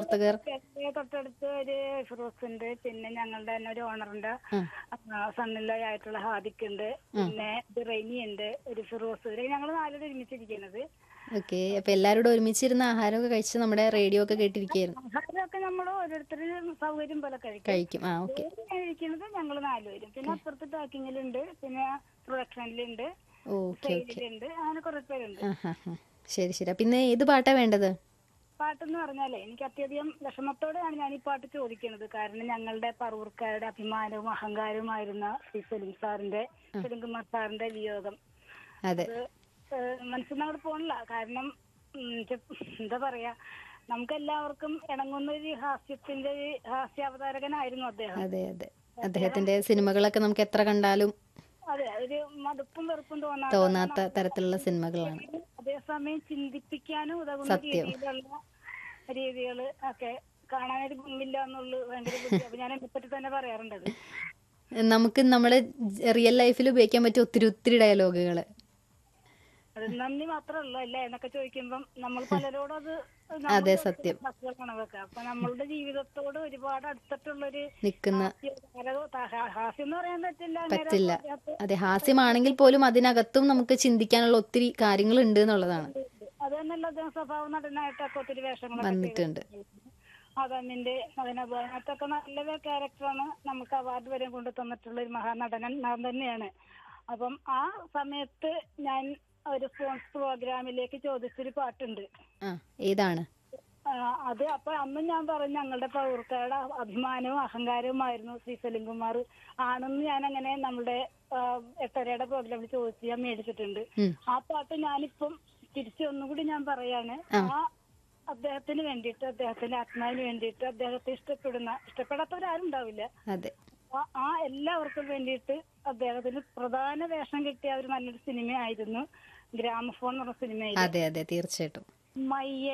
പ്രവർത്തകർ എന്റെ തൊട്ടടുത്ത് ഒരു ഫിറോസ് ഉണ്ട് പിന്നെ ഞങ്ങളുടെ തന്നെ ഒരു ഓണറുണ്ട് ആ. സണ്ണിലായി ആയിട്ടുള്ള ഹാദിക്ക് ഉണ്ട് പിന്നെ ഇത് റെനി ഉണ്ട് ഒരു ഫിറോസ് ഞങ്ങൾ നാലുപേരും ഒരുമിച്ചിരിക്കുന്നത് ഓക്കെ അപ്പൊ എല്ലാവരോടും ഒരുമിച്ചിരുന്ന് ആഹാരമൊക്കെ കഴിച്ച് നമ്മുടെ റേഡിയോ ഒക്കെ കേട്ടിരിക്കുകയായിരുന്നു ആഹാരമൊക്കെ നമ്മൾ ഓരോരുത്തരും സൗകര്യം പോലെ കഴിക്കും കഴിക്കും ആ ഓക്കെ കഴിക്കുന്നത് ഞങ്ങൾ നാലുപേരും പിന്നെ അപ്പുറത്ത് പാക്കിങ്ങിലുണ്ട് പിന്നെ പ്രൊഡക്ഷനിലുണ്ട് ഓക്കെ ഓക്കെ സെയിലിലുണ്ട് അങ്ങനെ കുറെ പേരുണ്ട് ആ ഹാ ഹാ ശരി ശരി പിന്നെ ഏത് പാട്ടാ വേണ്ടത് പാട്ടെന്ന് പറഞ്ഞാലേ എനിക്ക് അത്യധികം വിഷമത്തോടെയാണ് ഞാൻ ഈ പാട്ട് ചോദിക്കുന്നത് കാരണം ഞങ്ങളുടെ പറവൂർക്കാരുടെ അഭിമാനവും അഹങ്കാരവുമായിരുന്ന ശ്രീ സലിം സാറിന്റെ സെലിംകുമാർ സാറിന്റെ വിയോഗം അതെ അത് മനസ്സിനോട് പോണില്ല കാരണം ഉം, ചെ- എന്താ പറയാ നമുക്ക് എല്ലാവർക്കും ഇണങ്ങുന്ന ഒരു ഹാസ്യത്തിന്റെ ഒരു ഹാസ്യാവതാരകനായിരുന്നു അദ്ദേഹം അതെ അതെ അദ്ദേഹത്തിന്റെ സിനിമകളൊക്കെ നമുക്ക് എത്ര കണ്ടാലും അതെ ഒരു മടുപ്പും വെറുപ്പും തോന്നാത്ത തോന്നാത്ത തരത്തിലുള്ള സിനിമകളാണ് അതേസമയം ചിന്തിപ്പിക്കാനും ഉതകുന്ന രീതിയിലുള്ള രീതികൾ ഒക്കെ കാണാനൊരു ഗുമ്മില്ല എന്നുള്ളു ഭയങ്കര ബുദ്ധി അപ്പൊ ഞാൻ എന്നെ പറ്റി തന്നെ പറയാറുണ്ടത് നമുക്ക് നമ്മുടെ റിയൽ ലൈഫിൽ ഉപയോഗിക്കാൻ പറ്റിയ ഒത്തിരി ഒത്തിരി ഡയലോഗുകൾ അത് നന്ദി മാത്രമല്ല അല്ലേ എന്നൊക്കെ ചോദിക്കുമ്പം നമ്മൾ പലരോടും അത് അതെ, സത്യം. കണക്കൊക്കെ അപ്പൊ നമ്മളുടെ ജീവിതത്തോട് ഒരുപാട് അടുത്തിട്ടുള്ളൊരു നിൽക്കുന്ന ഹാസ്യ- ഹാ- ഹാസ്യം എന്ന് പറയാൻ പറ്റില്ല പറ്റില്ല നേരെ അതെ ഹാസ്യമാണെങ്കിൽ പോലും അതിനകത്തും നമുക്ക് ചിന്തിക്കാനുള്ള ഒത്തിരി കാര്യങ്ങൾ ഉണ്ട് എന്നുള്ളതാണ് അത് തന്നെയല്ല അദ്ദേഹം സ്വഭാവ നടനായിട്ടൊക്കെ ഒത്തിരി വേഷങ്ങളൊക്കെ വന്നിട്ടുണ്ട് അതമിന്റെ അതിനകത്തൊക്കെ നല്ല ക്യാരക്ടറാണ് നമുക്ക് അവാർഡ് വരെ കൊണ്ട് തന്നിട്ടുള്ള ഒരു മഹാനടനൻ നടൻ തന്നെയാണ് അപ്പം ആ സമയത്ത് ഞാൻ ഒരു സ്പോൺസ് പ്രോഗ്രാമിലേക്ക് ചോദിച്ചൊരു പാട്ടുണ്ട് ആ ഏതാണ് ആ, അത് അപ്പൊ അന്ന് ഞാൻ പറഞ്ഞു ഞങ്ങളുടെ പൗർക്കാരുടെ അഭിമാനവും അഹങ്കാരവുമായിരുന്നു ശ്രീ സലിംകുമാർ ആണെന്ന് ഞാൻ അങ്ങനെ നമ്മുടെ ആ, എട്ടരയുടെ പ്രോഗ്രാമിൽ ചോദിച്ച് ഞാൻ മേടിച്ചിട്ടുണ്ട് ഉം. ആ പാട്ട് ഞാനിപ്പം തിരിച്ചു ഒന്നുകൂടി ഞാൻ പറയാണ് ആ അദ്ദേഹത്തിന് വേണ്ടിയിട്ട് അദ്ദേഹത്തിന്റെ ആത്മാവിന് വേണ്ടിയിട്ട് അദ്ദേഹത്തെ ഇഷ്ടപ്പെടുന്ന ഇഷ്ടപ്പെടാത്തവരാരും ഉണ്ടാവില്ല അതെ ആ- ആ എല്ലാവർക്കും വേണ്ടിയിട്ട് അദ്ദേഹത്തിന് പ്രധാന വേഷം കിട്ടിയ ഒരു നല്ലൊരു സിനിമയായിരുന്നു ഗ്രാമഫോൺ എന്ന് പറഞ്ഞ സിനിമയിൽ അതെ അതെ തീർച്ചയായിട്ടും മയ്യ